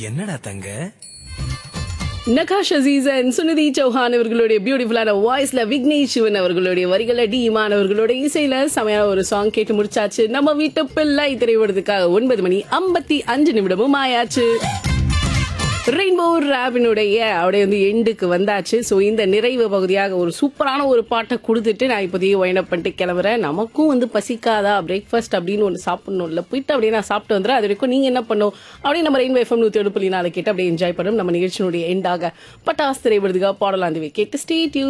என்னடா தங்க நகாஷ் அசீசன் சுனிதி சௌஹான் அவர்களுடைய பியூட்டிஃபுல்லான வாய்ஸ்ல விக்னேஷ் சிவன் அவர்களுடைய வரிகள டி இமான் அவர்களுடைய இசையில செமையான ஒரு சாங் கேட்டு முடிச்சாச்சு நம்ம வீட்டு பிள்ளை திரைப்படத்துக்காக ஒன்பது மணி ஐம்பத்தி அஞ்சு நிமிடமும் ஆயாச்சு ரெயின்போ ராபினுடைய அப்படியே வந்து எண்டுக்கு வந்தாச்சு ஸோ இந்த நிறைவு பகுதியாக ஒரு சூப்பரான ஒரு பாட்டை கொடுத்துட்டு நான் இப்போதைக்கு வைண்ட் அப் பண்ணிட்டு கிளம்புறேன் நமக்கும் வந்து பசிக்காதா பிரேக்ஃபாஸ்ட் அப்படின்னு ஒன்று சாப்பிடணும்ல போயிட்டு அப்படியே நான் சாப்பிட்டு வந்துடுறேன் அது வரைக்கும் நீங்கள் என்ன பண்ணும் அப்படியே நம்ம ரெயின்போ எஃப்எம் நூற்றி ஏழு புள்ளி நாலு கேட்டு அப்படியே என்ஜாய் பண்ணும் நம்ம நிகழ்ச்சியினுடைய எண்டாக பட்டாஸ் திரைப்படத்துக்காக பாடலாம் கேட்டு ஸ்டே டியூன்